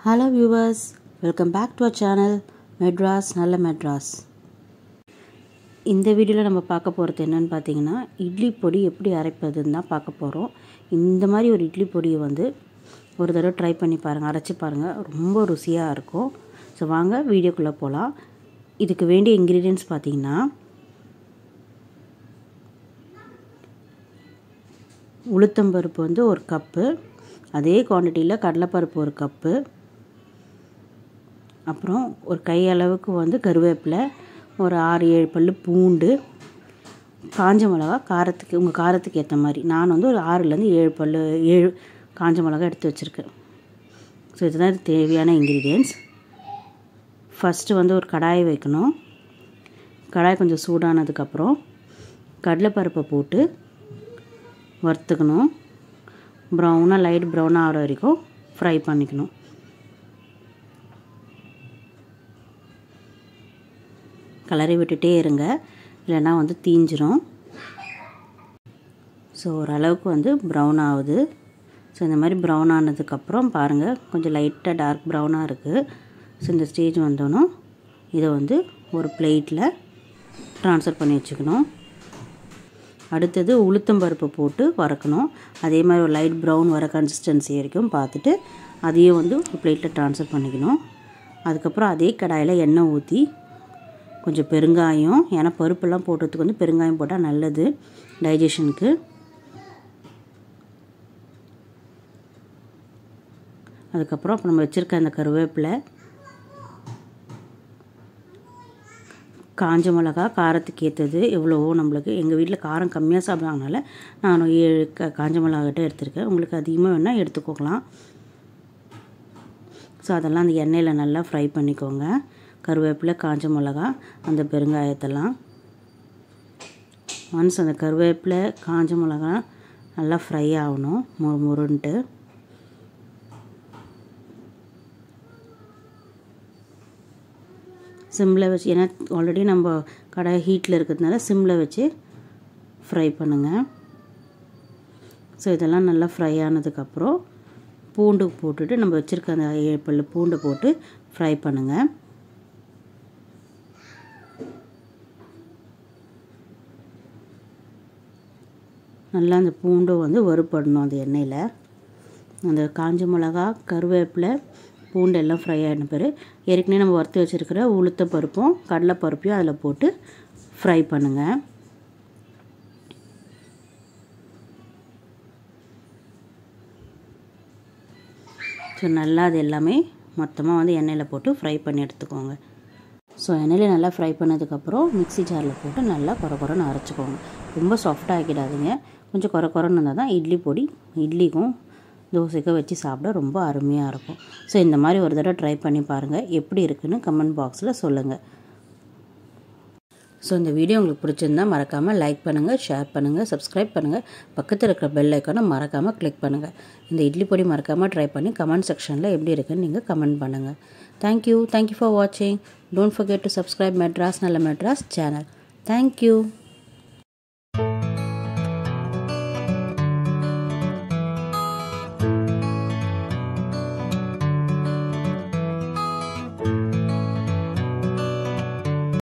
hello viewers welcome back to our channel Madras நல்ல மெட்ராஸ் இந்த வீடியோவில் நம்ம பார்க்க போகிறது என்னென்னு பார்த்தீங்கன்னா இட்லி பொடி எப்படி அரைப்பதுன்னு தான் பார்க்க போகிறோம் இந்த மாதிரி ஒரு இட்லி பொடியை வந்து ஒரு தடவை ட்ரை பண்ணி பாருங்கள் அரைச்சி பாருங்கள் ரொம்ப ருசியாக இருக்கும் ஸோ வாங்க வீடியோக்குள்ளே போகலாம் இதுக்கு வேண்டிய இன்க்ரீடியன்ஸ் பார்த்தீங்கன்னா உளுத்தம்பருப்பு வந்து ஒரு கப்பு அதே குவான்டிட்டியில் கடலைப்பருப்பு ஒரு கப்பு அப்புறம் ஒரு கை அளவுக்கு வந்து கருவேப்பிலை ஒரு ஆறு ஏழு பல் பூண்டு காஞ்ச மிளகா காரத்துக்கு உங்கள் காரத்துக்கு ஏற்ற மாதிரி நான் வந்து ஒரு ஆறுலேருந்து ஏழு பல் ஏழு காஞ்ச மிளகா எடுத்து வச்சுருக்கேன் ஸோ இதுதான் இது தேவையான இன்க்ரீடியன்ஸ் ஃபஸ்ட்டு வந்து ஒரு கடாயை வைக்கணும் கடாய் கொஞ்சம் சூடானதுக்கப்புறம் கடலைப்பருப்பை போட்டு வறுத்துக்கணும் ப்ரௌனாக லைட் ப்ரௌனாக ஆகிற வரைக்கும் ஃப்ரை பண்ணிக்கணும் கலரி விட்டுட்டே இருங்க இல்லைன்னா வந்து தீஞ்சிரும் ஸோ ஓரளவுக்கு வந்து ப்ரௌன் ஆகுது ஸோ இந்த மாதிரி ப்ரௌன் ஆனதுக்கப்புறம் பாருங்கள் கொஞ்சம் லைட்டாக டார்க் ப்ரௌனாக இருக்குது ஸோ இந்த ஸ்டேஜ் வந்தோன்னே இதை வந்து ஒரு பிளேட்டில் ட்ரான்ஸ்ஃபர் பண்ணி வச்சுக்கணும் அடுத்தது உளுத்தம்பருப்பு போட்டு வறுக்கணும் அதே மாதிரி ஒரு லைட் ப்ரௌன் வர கன்சிஸ்டன்சி வரைக்கும் பார்த்துட்டு அதையும் வந்து ஒரு பிளேட்டில் ட்ரான்ஸ்ஃபர் பண்ணிக்கணும் அதுக்கப்புறம் அதே கடாயில் எண்ணெய் ஊற்றி கொஞ்சம் பெருங்காயம் ஏன்னா பருப்பெல்லாம் போடுறதுக்கு வந்து பெருங்காயம் போட்டால் நல்லது டைஜஷனுக்கு அதுக்கப்புறம் இப்போ நம்ம வச்சுருக்க அந்த கருவேப்பிலை காஞ்ச மிளகா காரத்துக்கு ஏற்றது எவ்வளவோ நம்மளுக்கு எங்கள் வீட்டில் காரம் கம்மியாக சாப்பிட்றாங்கனால நான் ஏழு க காஞ்ச மிளகாட்ட எடுத்திருக்கேன் உங்களுக்கு அதிகமாக வேணால் எடுத்துக்கோக்கலாம் ஸோ அதெல்லாம் அந்த எண்ணெயில் நல்லா ஃப்ரை பண்ணிக்கோங்க கருவேப்பிலை காஞ்ச மிளகா அந்த பெருங்காயத்தெல்லாம் ஒன்ஸ் அந்த கருவேப்பிலை காஞ்ச மிளகா நல்லா ஃப்ரை ஆகணும் மு முருன்ட்டு சிம்மில் வச்சு ஏன்னா ஆல்ரெடி நம்ம கடாய் ஹீட்டில் இருக்கிறதுனால சிம்மில் வச்சு ஃப்ரை பண்ணுங்கள் ஸோ இதெல்லாம் நல்லா ஃப்ரை ஆனதுக்கப்புறம் பூண்டு போட்டுட்டு நம்ம வச்சுருக்க அந்த ஏழு பல்லு பூண்டை போட்டு ஃப்ரை பண்ணுங்கள் நல்லா அந்த பூண்டு வந்து வறுப்படணும் அந்த எண்ணெயில் அந்த காஞ்ச மிளகா கருவேப்பிலை பூண்டு எல்லாம் ஃப்ரை ஆகின பிறகு ஏற்கனவே நம்ம வறுத்து வச்சுருக்கிற உளுத்த பருப்பும் கடலைப்பருப்பையும் அதில் போட்டு ஃப்ரை பண்ணுங்கள் ஸோ நல்லா அது எல்லாமே மொத்தமாக வந்து எண்ணெயில் போட்டு ஃப்ரை பண்ணி எடுத்துக்கோங்க ஸோ எண்ணெயில் நல்லா ஃப்ரை பண்ணதுக்கப்புறம் மிக்சி ஜாரில் போட்டு நல்லா குறை குறைன்னு அரைச்சிக்கோங்க ரொம்ப சாஃப்டாக ஆக்கிடாதீங்க கொஞ்சம் குறை குறைன்னு இருந்தால் தான் இட்லி பொடி இட்லிக்கும் தோசைக்கு வச்சு சாப்பிட ரொம்ப அருமையாக இருக்கும் ஸோ இந்த மாதிரி ஒரு தடவை ட்ரை பண்ணி பாருங்கள் எப்படி இருக்குன்னு கமெண்ட் பாக்ஸில் சொல்லுங்கள் ஸோ இந்த வீடியோ உங்களுக்கு பிடிச்சிருந்தா மறக்காமல் லைக் பண்ணுங்கள் ஷேர் பண்ணுங்கள் சப்ஸ்கிரைப் பண்ணுங்கள் பக்கத்தில் இருக்கிற பெல் ஐக்கானை மறக்காமல் கிளிக் பண்ணுங்கள் இந்த இட்லி பொடி மறக்காமல் ட்ரை பண்ணி கமெண்ட் செக்ஷனில் எப்படி இருக்குன்னு நீங்கள் கமெண்ட் பண்ணுங்கள் தேங்க்யூ தேங்க்யூ ஃபார் வாட்சிங் don't forget to subscribe Madras நல்ல மெட்ராஸ் சேனல் தேங்க்யூ